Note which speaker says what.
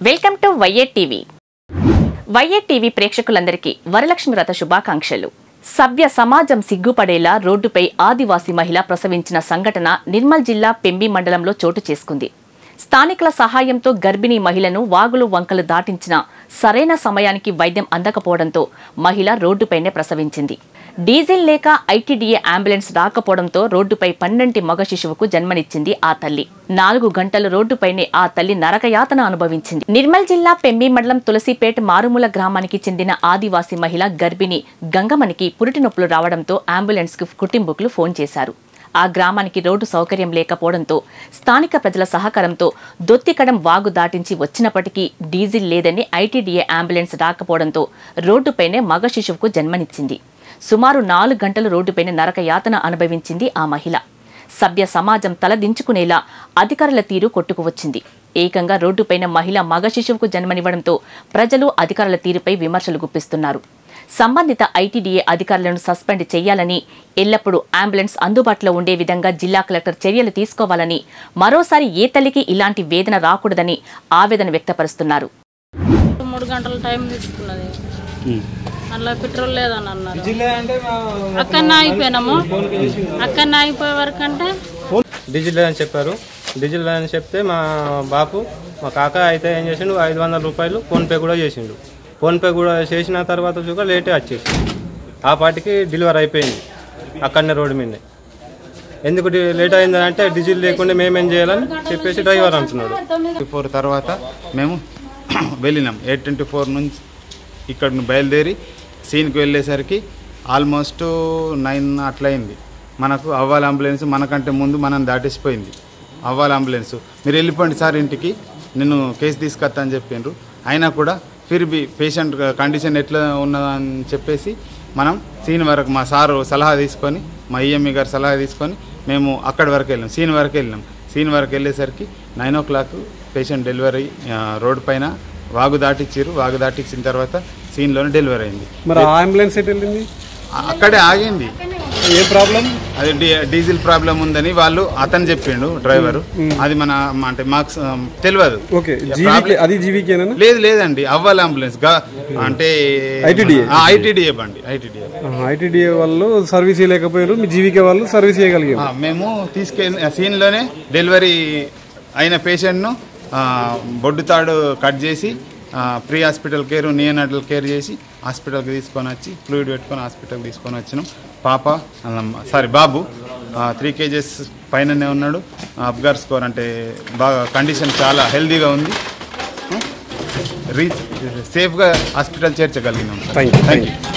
Speaker 1: Welcome to YA TV YA TV ప్రేక్షకులందరికీ వరలక్ష్మి వ్రత శుభాకాంక్షలు సభ్య సమాజం సిగ్గుపడేలా రోడ్డుపై ఆదివాసీ మహిళ ప్రసవించిన సంఘటన నిర్మల్ జిల్లా పెంబి మండలంలో చోటు చేసుకుంది స్థానికుల సహాయంతో గర్భిణీ మహిళను వాగులు వంకలు దాటించిన సరైన సమయానికి వైద్యం అందకపోవడంతో మహిళ రోడ్డుపైనే ప్రసవించింది డీజిల్ లేక ఐటీడీఏ అంబులెన్స్ రాకపోవడంతో రోడ్డుపై పన్నెంటి మగ శిశువుకు జన్మనిచ్చింది ఆ తల్లి నాలుగు గంటలు రోడ్డుపైనే ఆ తల్లి నరకయాతన అనుభవించింది నిర్మల్ జిల్లా పెంబి మండలం తులసిపేట మారుమూల గ్రామానికి చెందిన ఆదివాసీ మహిళ గర్భిణి గంగమనికి పురిటి నొప్పులు రావడంతో అంబులెన్స్ కు కుటుంబకులు ఫోన్ చేశారు ఆ గ్రామానికి రోడ్డు సౌకర్యం లేకపోవడంతో స్థానిక ప్రజల సహకారంతో దొత్తికడం వాగు దాటించి వచ్చినప్పటికీ డీజిల్ లేదని ఐటీడీఏ అంబులెన్స్ రాకపోవడంతో రోడ్డుపైనే మగ శిశువుకు జన్మనిచ్చింది సుమారు నాలుగు గంటలు రోడ్డుపైన నరక యాతన అనుభవించింది ఆ మహిళ సభ్య సమాజం తలదించుకునేలా అధికారుల తీరు కొట్టుకువచ్చింది ఏకంగా రోడ్డుపైన మహిళ మగ శిశువుకు జన్మనివ్వడంతో ప్రజలు అధికారుల తీరుపై విమర్శలు గుప్పిస్తున్నారు సంబంధిత ఐటీడీఏ అధికారులను సస్పెండ్ చేయాలని ఎల్లప్పుడూ అంబులెన్స్ అందుబాటులో ఉండే విధంగా జిల్లా కలెక్టర్ చర్యలు తీసుకోవాలని మరోసారి ఏ తల్లికి ఇలాంటి వేదన రాకూడదని ఆవేదన వ్యక్తపరుస్తున్నారు
Speaker 2: మూడు గంటల టైం తీసుకున్నది అందులో పెట్రోల్ లేదని అన్నారు అక్కడనే ఆగిపోయినాము అక్కడనే ఆగిపోయే వరకు అంటే
Speaker 3: డీజిల్ అని చెప్పారు డీజిల్ అని చెప్తే మా బాపు మా కాక అయితే ఏం చేసిండు ఐదు వందల రూపాయలు ఫోన్పే కూడా చేసిండు ఫోన్పే కూడా చేసిన తర్వాత చూక లేటే వచ్చేసి ఆ పాటికి డెలివరీ అయిపోయింది అక్కడనే రోడ్డు మీదే ఎందుకు డి- లేట్ అయిందని అంటే డీజిల్ లేకుండా మేమేం చేయాలని చెప్పేసి డ్రైవర్ అంటున్నాడు
Speaker 4: ట్వంటీ ఫోర్ తర్వాత మేము వెళ్ళినాం ఎయిట్ ట్వంటీ ఫోర్ నుంచి ఇక్కడ నుండి బయలుదేరి సీన్కి వెళ్ళేసరికి ఆల్మోస్ట్ నైన్ అట్లయింది మనకు అవ్వాలి అంబులెన్స్ మనకంటే ముందు మనం దాటేసిపోయింది అవ్వాలి అంబులెన్స్ మీరు వెళ్ళిపోండి సార్ ఇంటికి నేను కేసు తీసుకొస్తా అని చెప్పిండ్రు అయినా కూడా ఫిర్ బి పేషెంట్ కండిషన్ ఎట్లా ఉన్నదని చెప్పేసి మనం సీన్ వరకు మా సారు సలహా తీసుకొని మా ఈఎంఈ గారు సలహా తీసుకొని మేము అక్కడి వరకు వెళ్ళాం సీన్ వరకు వెళ్ళినాం సీన్ వరకు వెళ్ళేసరికి nine o'clock patient delivery ఆ, రోడ్డు పైన వాగు దాటిచ్చారు వాగు దాటిచ్చిన తర్వాత సీన్లోనే డెలివరీ అయింది
Speaker 5: మరి ఆ అంబులెన్స్ ఎటు వెళ్ళింది
Speaker 4: ఆ- అక్కడే ఆగింది
Speaker 5: ఏ ప్రాబ్లం
Speaker 4: అది డీ- డీజిల్ ప్రాబ్లం ఉందని వాళ్ళు అతను చెప్పిండు డ్రైవరు అది మన అంటే మాకు స- తెలియదు
Speaker 5: ఓకే జీవికే అది జీవికేనా
Speaker 4: లేదు లేదండి అవ్వాలి అంబులెన్స్ గా అంటే
Speaker 5: ITDA.
Speaker 4: ఐటీడీఏ బండి ఐటీడీఏ
Speaker 5: ఐటీడీఏ వాళ్ళు సర్వీస్ చేయలేకపోయారు మీ జీవికే వాళ్ళు సర్వీస్ చేయగలిగారు
Speaker 4: ఆ, మేము తీసుకెళ్ళి సీన్లోనే డెలివరీ అయిన పేషెంట్ను ఆ, బొడ్డు తాడు కట్ చేసి ఆ, pre hospital care neonatal care చేసి హాస్పిటల్కి తీసుకొని వచ్చి ఫ్లూయిడ్ పెట్టుకొని హాస్పిటల్కి తీసుకొని వచ్చినాం పాప సారీ బాబు త్రీ కేజెస్ పైననే ఉన్నాడు అబ్గార్ స్కోర్ అంటే బాగా కండిషన్ చాలా హెల్దీగా ఉంది రీచ్ సేఫ్గా హాస్పిటల్ చేర్చగలిగినాం
Speaker 5: థ్యాంక్ యూ థ్యాంక్ యూ